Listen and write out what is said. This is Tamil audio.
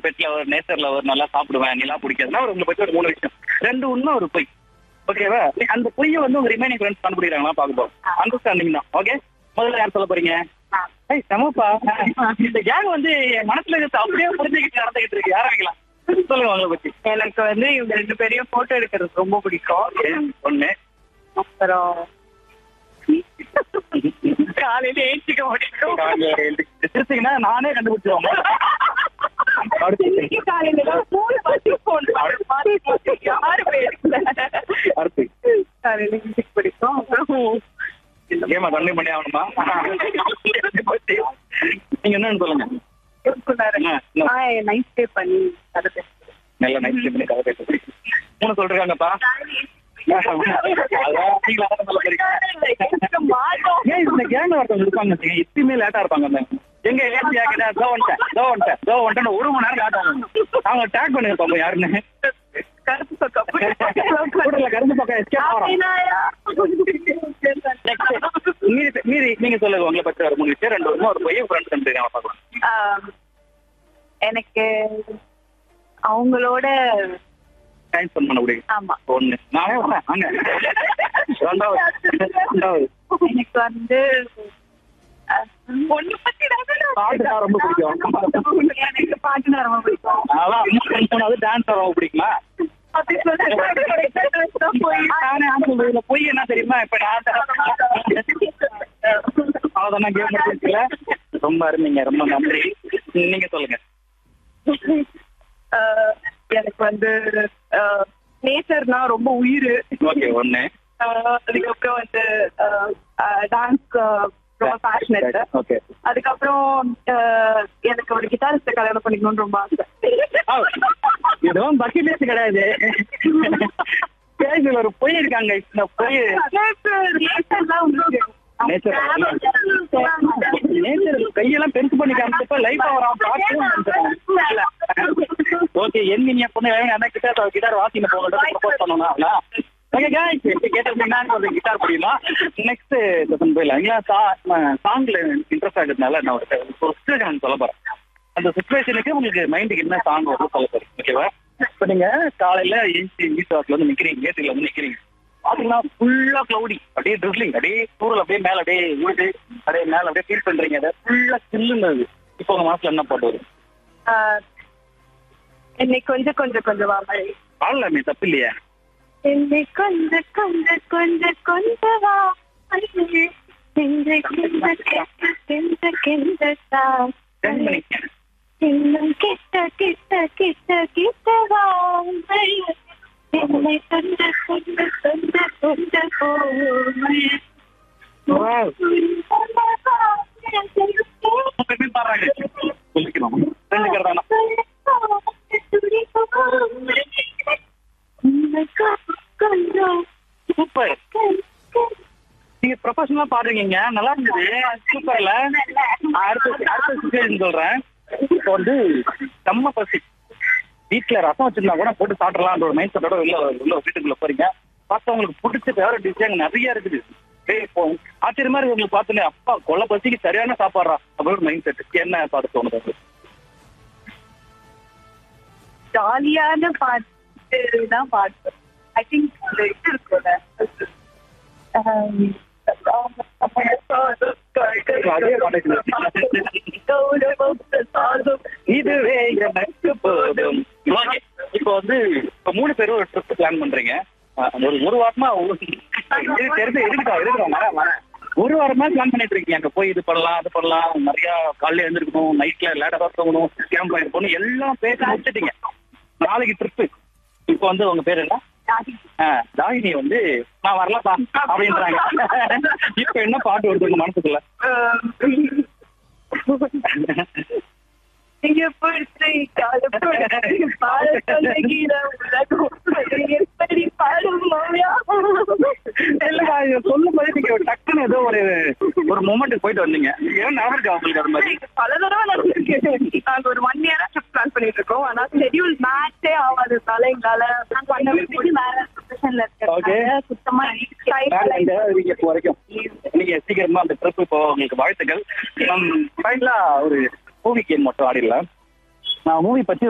ஒரு பெட் லவர் நேச்சர் லவர் நல்லா சாப்பிடுவேன் நிலா பிடிக்காதுன்னா ஒரு உங்களை பத்தி ஒரு மூணு விஷயம் ரெண்டு உண்மை ஒரு பொய் ஓகேவா அந்த பொய்யை வந்து உங்க ரிமைனிங் ஃப்ரெண்ட்ஸ் கண்டுபிடிக்கிறாங்களா பார்க்க போறோம் அண்டர்ஸ்டாண்டிங் தான் ஓகே முதல்ல யார் சொல்ல போறீங்க ஏய் செமப்பா இந்த கேங் வந்து என் மனசுல இருக்கிறது அப்படியே புரிஞ்சுக்கிட்டு நடந்துகிட்டு இருக்கு ஆரம்பிக்கலாம் சொல்லுங்க உங்களை பத்தி எனக்கு வந்து இவங்க ரெண்டு பேரையும் போட்டோ எடுக்கிறது ரொம்ப பிடிக்கும் Okay, ஒண்ணு அப்புறம் காலையில ஏஞ்சிக்க முடியும் எடுத்தீங்கன்னா நானே கண்டுபிடிச்சிருவோம் அடுத்து காலையில தான் மூணு வாட்டி phone பண்ணி மாத்தி மாத்தி யாருமே எடுக்கல. அடுத்து காலையில மியூசிக் பிடிக்கும் அப்புறம் கேமா கண்டினியூ பண்ணி ஆகணுமா நீங்க என்னன்னு சொல்லுங்க ஆ, இன்னும். நைட் ஸ்டே பண்ணி அதை பேசுறேன் நல்ல நைட் பண்ணி கதை பேச பிடிக்கும் மூணு சொல்றாங்கப்பா அதான் நீங்களா அதை சொல்ல போறீங்க. ஏன் இந்த கேங்ல ஒருத்தவங்க இருப்பாங்க வச்சுங்க, எப்பயுமே லேட்டா இருப்பாங்க அந்த எங்க ஏசி ஆகிட்டா தோ வந்துட்டேன் தோ வந்துட்டேன் தோ வந்துட்டேன் ஒரு மணி நேரம் லேட் ஆகும் அவங்க டேக் பண்ணுங்க பாப்போம் யாருன்னு கருப்பு சொக்கா கூடல கரும்பு பக்கம் எஸ்கேப் ஆகிறோம் மீறி மீறி நீங்க சொல்லுங்க உங்களை பத்தி ஒரு மூணு விஷயம் ரெண்டு ஒண்ணு ஒரு போய் ஃப்ரெண்ட் கண்டுபிடிங்க பார்க்கலாம் ஆம், எனக்கு அவங்களோட டைம் ஸ்பெண்ட் பண்ண முடியும் ஆமா ஒண்ணு நானே வரேன் வாங்க ரெண்டாவது ரெண்டாவது எனக்கு வந்து அஹ், ஒண்ணு பத்தி பாட்டு தான் ரொம்ப பிடிக்கும். எனக்கு பாட்டு தான் ரொம்ப பிடிக்கும் அதான் மூணாவது டான்ஸ் ரொம்ப பிடிக்குமா அப்படி சொல்லிட்டு போய் நானே ஆன்சர் இதுல பொய் என்ன தெரியுமா இப்ப நான் அவ்வளவுதான் கேம் முடிச்சிருக்கல ரொம்ப அருமைங்க ரொம்ப நன்றி நீங்க சொல்லுங்க அஹ், எனக்கு வந்து நேச்சர்னா ரொம்ப உயிர் ஓகே ஒண்ணு அதுக்கப்புறம் வந்து டான்ஸ் ரொம்ப பேஷனட் ஓகே அதுக்கப்புறம் அஹ், எனக்கு ஒரு கிட்டாரிஸ்ட கல்யாணம் பண்ணிக்கணும்னு ரொம்ப ஆசை இதுவும் பக்கெட் லிஸ்ட் கிடையாது பேஜ்ல ஒரு பொய் இருக்காங்க இந்த பொய் நேச்சர்லாம் உங்களுக்கு நேச்சர் நேச்சர் கையெல்லாம் பெருசு பண்ணி காமிச்சப்ப லைஃப் வரான் ஓகே என் நீங்க பொண்ணு என்ன கிட்டார் கிட்டார் வாசிங்க போகட்டும் ப்ரப்போஸ் பண்ணணும் ஓகே गाइस இப்ப கேட்டீங்கன்னா ஒரு கிட்டார் புரியுமா நெக்ஸ்ட் செஷன் போயிடலாம் இல்லையா சாங்ல இன்ட்ரெஸ்ட் ஆகிறதுனால நான் ஒரு ஒரு சுச்சுவேஷன் சொல்ல போறேன் அந்த சுச்சுவேஷனுக்கு உங்களுக்கு மைண்டுக்கு என்ன சாங் வரும் சொல்ல போறேன் ஓகேவா இப்ப நீங்க காலையில ஏஞ்சி ஈஸ்வாஸ்ல வந்து நிக்கிறீங்க ஏசில வந்து நிக்கிறீங்க பாத்தீங்கன்னா ஃபுல்லா கிளவுடி அப்படியே ட்ரிஸ்லிங் அப்படியே தூரல் அப்படியே மேல அப்படியே விழுது அப்படியே மேல அப்படியே ஃபீல் பண்றீங்க அதை ஃபுல்லா சில்லுன்னு இப்போ உங்க மாசத்துல என்ன பாட்டு வரும் என்னை கொஞ்சம் கொஞ்சம் கொஞ்சம் மழை பாடலாமே தப்பு இல்லையா என்னை கொஞ்ச கொஞ்ச கொஞ்ச கொஞ்ச வா மழையே. கெஞ்ச கெஞ்ச கெஞ்ச கெஞ்ச கெஞ்ச Send பண்ணிக்க. இன்னும் கிட்ட கிட்ட கிட்ட கிட்ட வா மழையே. என்னை கொஞ்ச கொஞ்ச கொஞ்ச கொஞ்ச போமே Wow. எப்படி பாடுறாங்க சொல்லிக்கணும் ரெண்டு பேர் தானா சூப்பர் நீங்க ப்ரொஃபஷனலா பாடுறீங்க நல்லா இருந்தது சூப்பர்ல அடுத்த அடுத்த சுச்சுவேஷன் சொல்றேன் இப்போ வந்து செம்ம பசி வீட்டுல ரசம் வச்சிருந்தா கூட போட்டு சாப்பிடலாம்ன்ற ஒரு மைண்ட் செட்டோட வெளில உள்ள வீட்டுக்குள்ள போறீங்க பார்த்தா உங்களுக்கு பிடிச்ச ஃபேவரட் டிஷ் அங்க நிறைய இருக்குது டேய் இப்போ ஆச்சரியமா இருக்கு உங்களுக்கு பார்த்தோன்னே அப்பா கொல்ல பசிக்கு சரியான சாப்பாடுறா அப்படின்னு ஒரு மைண்ட் செட் என்ன பார்த்து தோணுது உங்களுக்கு? ஜாலியான பாட்டு தான் பாட்டு ஐ திங்க் இது இருக்கும்ல அதே பாட்டு இதுவே எனக்கு போதும் Okay. இப்போ வந்து இப்போ மூணு பேரும் ஒரு ட்ரிப் பிளான் பண்றீங்க அஹ் ஒரு ஒரு வாரமா ஒரு- இது தெரிஞ்சு இருக்கா இருக்கா வரேன் வரேன் ஒரு வாரமா பிளான் பண்ணிட்டு இருக்கீங்க அங்க போய் இது பண்ணலாம் அது பண்ணலாம் நிறைய காலையில எழுந்திருக்கணும் நைட்ல லேட்டா தூங்கணும் கேம்ப் ஃபயர் போகணும் எல்லாம் பேசி முடிச்சிட்டீங்க நாளைக்கு ட்ரிப்பு இப்போ வந்து உங்க பேர் என்ன ஆ, தாகினி வந்து நான் வரலப்பா அப்படின்றாங்க இப்ப என்ன பாட்டு வருது உங்க மனசுக்குள்ள நீங்க பிடிச்ச காலப்படி பாட சொல்லுகிற உலகம் எப்படி பாடும் மௌயா இல்லக்கா இதை சொல்லும் போது நீங்க ஒரு டக்குன்னு ஏதோ ஒரு ஒரு மூமெண்ட்டுக்கு போயிட்டு வந்தீங்க ஏன் ஞாபகம் இருக்கா உங்களுக்கு அது மாதிரி பல தடவை நடந்திருக்கு நாங்க ஒரு ஒன் இயரா ட்ரிப் பிளான் பண்ணிட்டு இருக்கோம் ஆனா ஷெட்யூல் மேட்சே ஆகாததால எங்களால பண்ண முடியாது வேற ப்ரொஃபஷன்ல Okay. இருக்கிறதுனால சுத்தமா வேலை இந்த நீங்க இப்போ வரைக்கும் நீங்க சீக்கிரமா அந்த ட்ரிப் இப்போ உங்களுக்கு வாழ்த்துக்கள் ஃபைனலா ஒரு மூவி கேம் மட்டும் ஆடிடலாம் நான் மூவி பத்தி